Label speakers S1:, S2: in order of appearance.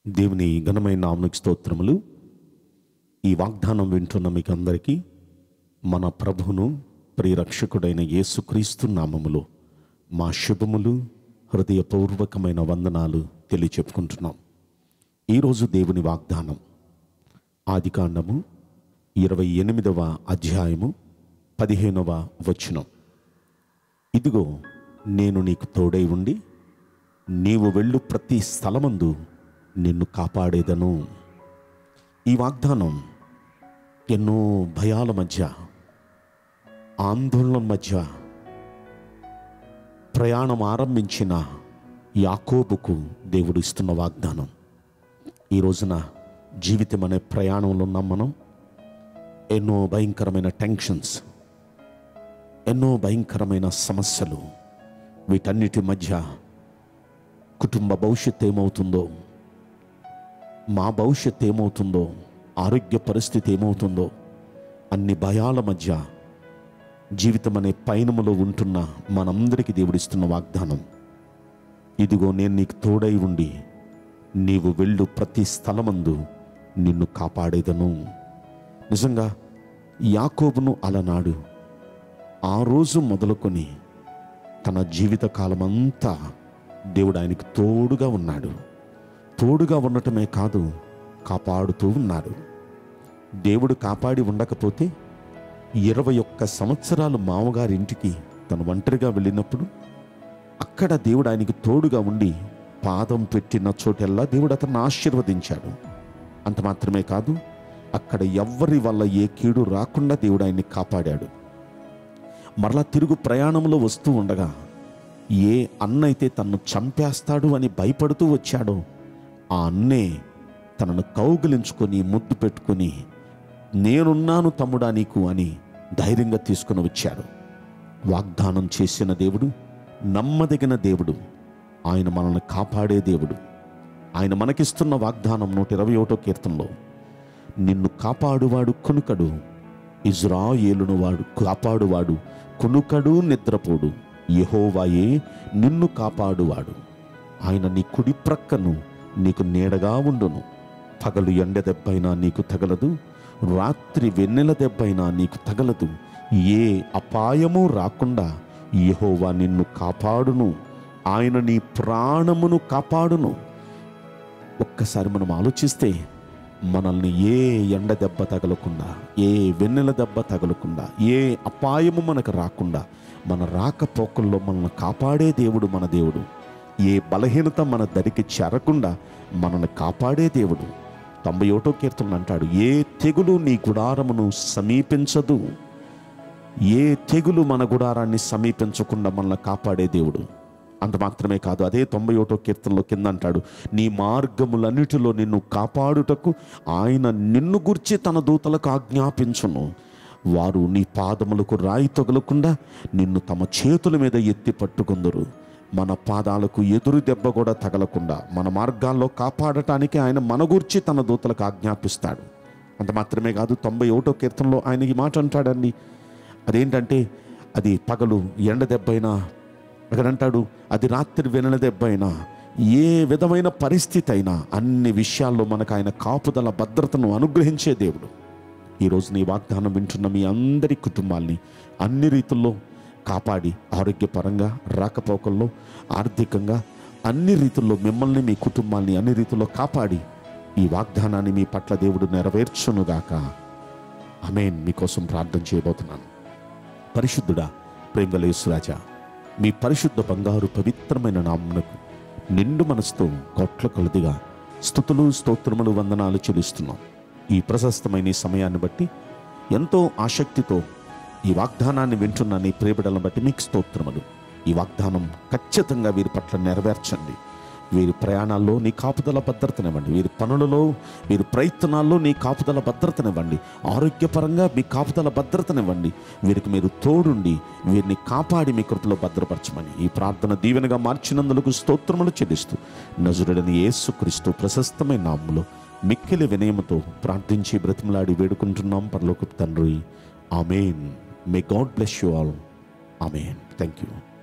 S1: దేవుని ఘనమైన నామనికి స్తోత్రములు ఈ వాగ్దానం వింటున్న మీకు అందరికీ మన ప్రభువును ప్రియరక్షకుడైన యేసుక్రీస్తు నామములో మా శుభములు హృదయపూర్వకమైన వందనాలు తెలియచెప్పుకుంటున్నాం ఈరోజు దేవుని వాగ్దానం ఆదికాండము ఇరవై ఎనిమిదవ అధ్యాయము పదిహేనవ వచనం ఇదిగో నేను నీకు తోడై ఉండి నీవు వెళ్ళు ప్రతి స్థలమందు నిన్ను కాపాడేదను ఈ వాగ్దానం ఎన్నో భయాల మధ్య ఆందోళన మధ్య ప్రయాణం ఆరంభించిన యాకోబుకు దేవుడు ఇస్తున్న వాగ్దానం ఈ రోజున జీవితం అనే ప్రయాణంలో ఉన్నాం మనం ఎన్నో భయంకరమైన టెన్షన్స్ ఎన్నో భయంకరమైన సమస్యలు వీటన్నిటి మధ్య కుటుంబ భవిష్యత్తు ఏమవుతుందో మా భవిష్యత్తు ఏమవుతుందో ఆరోగ్య పరిస్థితి ఏమవుతుందో అన్ని భయాల మధ్య జీవితం అనే పయనములో ఉంటున్న మనందరికీ దేవుడిస్తున్న వాగ్దానం ఇదిగో నేను నీకు తోడై ఉండి నీవు వెళ్ళు ప్రతి స్థలమందు నిన్ను కాపాడేదను నిజంగా యాకోబును అలనాడు ఆ రోజు మొదలుకొని తన జీవిత కాలమంతా దేవుడు ఆయనకు తోడుగా ఉన్నాడు తోడుగా ఉండటమే కాదు కాపాడుతూ ఉన్నాడు దేవుడు కాపాడి ఉండకపోతే ఇరవై ఒక్క సంవత్సరాలు మామగారి ఇంటికి తను ఒంటరిగా వెళ్ళినప్పుడు అక్కడ దేవుడు ఆయనకి తోడుగా ఉండి పాదం పెట్టిన చోటెల్లా దేవుడు అతన్ని ఆశీర్వదించాడు అంత మాత్రమే కాదు అక్కడ ఎవ్వరి వల్ల ఏ కీడు రాకుండా దేవుడు ఆయన్ని కాపాడాడు మరలా తిరుగు ప్రయాణంలో వస్తూ ఉండగా ఏ అన్న అయితే తన్ను చంపేస్తాడు అని భయపడుతూ వచ్చాడో ఆ అన్నే తనను కౌగిలించుకొని ముద్దు పెట్టుకొని నేనున్నాను తమ్ముడా నీకు అని ధైర్యంగా తీసుకుని వచ్చాడు వాగ్దానం చేసిన దేవుడు నమ్మదగిన దేవుడు ఆయన మనల్ని కాపాడే దేవుడు ఆయన మనకిస్తున్న వాగ్దానం నూట ఇరవై ఒకటో కీర్తనలో నిన్ను కాపాడువాడు కొనుకడు ఇజ్రాయేలును వాడు కాపాడువాడు కొనుకడు నిద్రపోడు యెహోవాయే నిన్ను కాపాడువాడు ఆయన నీ కుడి ప్రక్కను నీకు నీడగా ఉండును పగలు ఎండ దెబ్బైనా నీకు తగలదు రాత్రి వెన్నెల దెబ్బైనా నీకు తగలదు ఏ అపాయము రాకుండా యెహోవా నిన్ను కాపాడును ఆయన నీ ప్రాణమును కాపాడును ఒక్కసారి మనం ఆలోచిస్తే మనల్ని ఏ ఎండ దెబ్బ తగలకుండా ఏ వెన్నెల దెబ్బ తగలకుండా ఏ అపాయము మనకు రాకుండా మన రాకపోకల్లో మనల్ని కాపాడే దేవుడు మన దేవుడు ఏ బలహీనత మన దరికి చేరకుండా మనల్ని కాపాడే దేవుడు తొంభై ఒకటో కీర్తన అంటాడు ఏ తెగులు నీ గుడారమును సమీపించదు ఏ తెగులు మన గుడారాన్ని సమీపించకుండా మనల్ని కాపాడే దేవుడు అంత మాత్రమే కాదు అదే తొంభై ఒకటో కీర్తనలో కింద అంటాడు నీ మార్గములన్నిటిలో నిన్ను కాపాడుటకు ఆయన నిన్ను గుర్చి తన దూతలకు ఆజ్ఞాపించును వారు నీ పాదములకు రాయి తగులకుండా నిన్ను తమ చేతుల మీద ఎత్తి పట్టుకుందరు మన పాదాలకు ఎదురు దెబ్బ కూడా తగలకుండా మన మార్గాల్లో కాపాడటానికి ఆయన మన గుర్చి తన దూతలకు ఆజ్ఞాపిస్తాడు అంత మాత్రమే కాదు తొంభై ఒకటో కీర్తనలో ఆయన ఈ మాట అంటాడండి అదేంటంటే అది పగలు ఎండ దెబ్బైనా అక్కడ అంటాడు అది రాత్రి వెనల దెబ్బైనా ఏ విధమైన పరిస్థితి అయినా అన్ని విషయాల్లో మనకు ఆయన కాపుదల భద్రతను అనుగ్రహించే దేవుడు ఈరోజు నీ వాగ్దానం వింటున్న మీ అందరి కుటుంబాల్ని అన్ని రీతుల్లో కాపాడి ఆరోగ్యపరంగా రాకపోకల్లో ఆర్థికంగా అన్ని రీతుల్లో మిమ్మల్ని మీ కుటుంబాల్ని అన్ని రీతుల్లో కాపాడి ఈ వాగ్దానాన్ని మీ పట్ల దేవుడు నెరవేర్చునుగాక అమేన్ మీకోసం ప్రార్థన చేయబోతున్నాను పరిశుద్ధుడా ప్రేమలేసురాజా మీ పరిశుద్ధ బంగారు పవిత్రమైన నామునకు నిండు మనసుతో కోట్ల కొలదిగా స్థుతులు స్తోత్రములు వందనాలు చెల్లిస్తున్నాం ఈ ప్రశస్తమైన ఈ సమయాన్ని బట్టి ఎంతో ఆసక్తితో ఈ వాగ్దానాన్ని వింటున్న నీ ప్రేమిడలను బట్టి మీకు స్తోత్రములు ఈ వాగ్దానం ఖచ్చితంగా వీరి పట్ల నెరవేర్చండి వీరి ప్రయాణాల్లో నీ కాపుదల భద్రతనివ్వండి వీరి పనులలో వీరి ప్రయత్నాల్లో నీ కాపుదల భద్రతనివ్వండి ఆరోగ్యపరంగా మీ కాపుదల భద్రతనివ్వండి వీరికి మీరు తోడుండి వీరిని కాపాడి మీ కృపలో భద్రపరచమని ఈ ప్రార్థన దీవెనగా మార్చినందులకు స్తోత్రములు చెల్లిస్తూ నజరుడని యేసుక్రీస్తు ప్రశస్తమైన నామములో మిక్కిలి వినయముతో ప్రార్థించి బ్రతిమలాడి వేడుకుంటున్నాం పరలోక తండ్రి amen may God bless you all amen thank you